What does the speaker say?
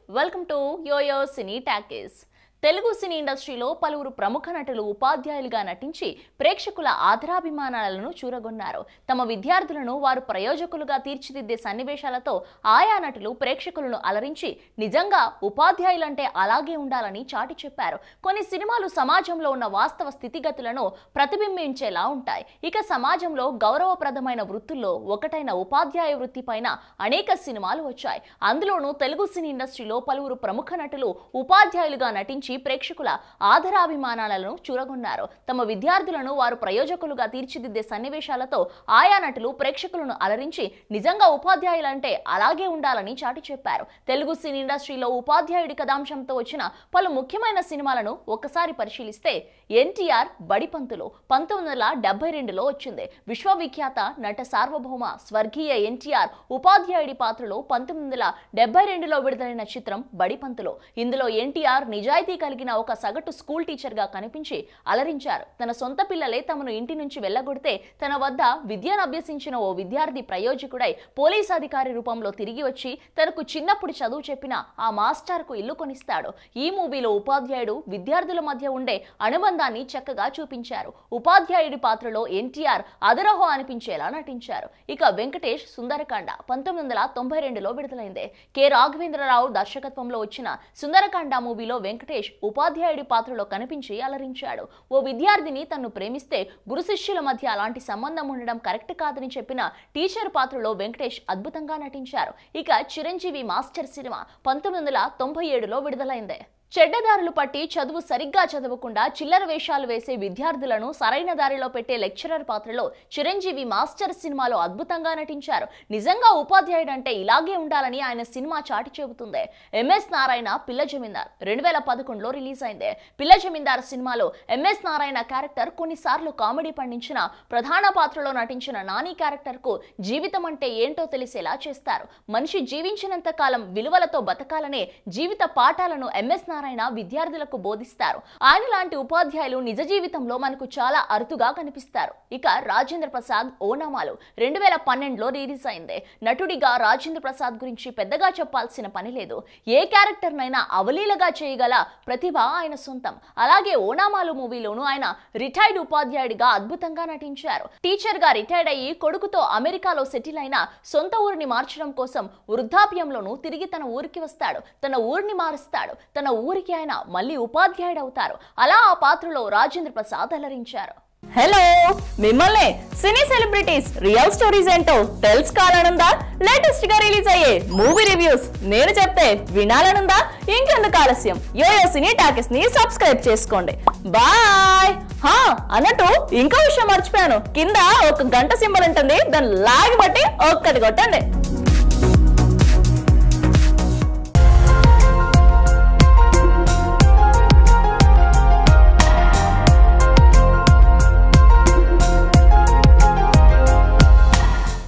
welcome to YoYo cine talkies Telugu cine ఇండస్ట్రీలో పలువురు ప్రముఖ నటులు ఉపాధ్యాయులుగా నటించి ప్రేక్షకుల ఆదరాభిమానాలను చూరగొన్నారు తమ విద్యార్థులను వారు ప్రయోజకులుగా తీర్చిదిద్దే సన్నివేశాలతో ఆయా నటులు ప్రేక్షకులను అలరించి నిజంగా ఉపాధ్యాయులంటే అలాగే ఉండాలని చాటి చెప్పారు కొన్ని సినిమాలు సమాజంలో ఉన్న వాస్తవ స్థితిగతులను ప్రతిబింబించేలా ఉంటాయి ఇక సమాజంలో గౌరవప్రదమైన వృత్తుల్లో ఒకటైన ఉపాధ్యాయ వృత్తి పైన అనేక సినిమాలు వచ్చాయి అందులోనూ తెలుగు సినీ ఇండస్ట్రీలో పలువురు ప్రముఖ నటులు ఉపాధ్యాయులుగా నటించి ప్రేక్షకుల ఆదరాభిమానాలను చూరగొన్నారు తమ విద్యార్థులను వారు ప్రయోజకులుగా తీర్చిదిద్దే సన్నివేశాలతో ఆయా నటులు ప్రేక్షకులను అలరించి నిజంగా ఉపాధ్యాయులంటే అలాగే ఉండాలని చాటి చెప్పారు తెలుగు సినీ ఇండస్ట్రీలో ఉపాధ్యాయుడి కథాంశంతో వచ్చిన పలు ముఖ్యమైన సినిమాలను ఒక్కసారి పరిశీలిస్తే ఎన్టీఆర్ బడిపంతులు పంతొమ్మిది వందల డెబ్బై రెండులో వచ్చింది విశ్వవిఖ్యాత నట సార్వభౌమ స్వర్గీయ ఎన్టీఆర్ ఉపాధ్యాయుడి పాత్రలో పంతొమ్మిది వందల డెబ్బై రెండులో విడుదలైన చిత్రం బడిపంతులు ఇందులో ఎన్టీఆర్ నిజాయితీ కలిగిన ఒక సగటు స్కూల్ టీచర్ గా కనిపించి అలరించారు తన సొంత పిల్లలే తమను ఇంటి నుంచి వెళ్ళగొడితే తన వద్ద విద్యను అభ్యసించిన ఓ విద్యార్థి ప్రయోజకుడై పోలీస్ అధికారి రూపంలో తిరిగి వచ్చి తనకు చిన్నప్పుడు చదువు చెప్పిన ఆ మాస్టర్కు ఇల్లు కొనిస్తాడు ఈ మూవీలో ఉపాధ్యాయుడు విద్యార్థుల మధ్య ఉండే అనుబంధాన్ని చక్కగా చూపించారు ఉపాధ్యాయుడి పాత్రలో ఎన్టీఆర్ అదరహో అనిపించేలా నటించారు ఇక వెంకటేష్ సుందరకాండ పంతొమ్మిది వందల తొంభై రెండులో విడుదలైంది కె రాఘవేంద్రరావు దర్శకత్వంలో వచ్చిన సుందరకాండ మూవీలో వెంకటేష్ ఉపాధ్యాయుడి పాత్రలో కనిపించి అలరించాడు ఓ విద్యార్థిని తన్ను ప్రేమిస్తే గురు శిష్యుల మధ్య అలాంటి సంబంధం ఉండడం కరెక్ట్ కాదని చెప్పిన టీచర్ పాత్రలో వెంకటేష్ అద్భుతంగా నటించారు ఇక చిరంజీవి మాస్టర్ సినిమా పంతొమ్మిది వందల తొంభై ఏడులో విడుదలైంది చెడ్డదారులు పట్టి చదువు సరిగ్గా చదవకుండా చిల్లర వేషాలు వేసే విద్యార్థులను సరైన దారిలో పెట్టే లెక్చరర్ పాత్రలో చిరంజీవి మాస్టర్ సినిమాలో అద్భుతంగా నటించారు నిజంగా ఉపాధ్యాయుడు అంటే ఇలాగే ఉండాలని ఆయన సినిమా చాటి చెబుతుంది ఎంఎస్ నారాయణ పిల్ల జమీందార్ రెండు వేల పదకొండులో రిలీజ్ అయింది పిల్ల జమీందార్ సినిమాలో ఎంఎస్ నారాయణ క్యారెక్టర్ కొన్నిసార్లు కామెడీ పండించిన ప్రధాన పాత్రలో నటించిన నాని క్యారెక్టర్ కు జీవితం అంటే ఏంటో తెలిసేలా చేస్తారు మనిషి జీవించినంత కాలం విలువలతో బతకాలనే జీవిత పాఠాలను ఎంఎస్ నారాయణ విద్యార్థులకు బోధిస్తారు ఆయన లాంటి ఉపాధ్యాయులు నిజ జీవితంలో మనకు చాలా అరుదుగా కనిపిస్తారు ఇక రాజేంద్ర ప్రసాద్ ఓనామాలు రెండు వేల పన్నెండులో రిలీజ్ అయింది నటుడిగా రాజేంద్ర ప్రసాద్ గురించి పెద్దగా చెప్పాల్సిన పని లేదు ఏ క్యారెక్టర్నైనా అవలీలగా చేయగల ప్రతిభ ఆయన సొంతం అలాగే ఓనామాలు మూవీలోనూ ఆయన రిటైర్డ్ ఉపాధ్యాయుడిగా అద్భుతంగా నటించారు టీచర్ గా రిటైర్డ్ అయ్యి కొడుకుతో అమెరికాలో సెటిల్ అయిన సొంత ఊరిని మార్చడం కోసం వృద్ధాప్యంలోనూ తిరిగి తన ఊరికి వస్తాడు తన ఊరిని మారుస్తాడు తన ఊరికి ఆయన మళ్ళీ ఉపాధ్యాయుడు అవుతారు అలా ఆ పాత్రలో రాజేంద్ర ప్రసాద్ అలరించారు హలో మిమ్మల్ని సినీ సెలబ్రిటీస్ రియల్ స్టోరీస్ ఏంటో తెలుసుకోవాలనుందా లేటెస్ట్ గా రిలీజ్ అయ్యే మూవీ రివ్యూస్ నేను చెప్తే వినాలనుందా ఇంకెందుకు ఆలస్యం యోయో సినీ టాకీస్ ని సబ్స్క్రైబ్ చేసుకోండి బాయ్ హా అన్నట్టు ఇంకో విషయం మర్చిపోయాను కింద ఒక గంట సింబల్ ఉంటుంది దాన్ని లాగి బట్టి ఒక్కటి కొట్టండి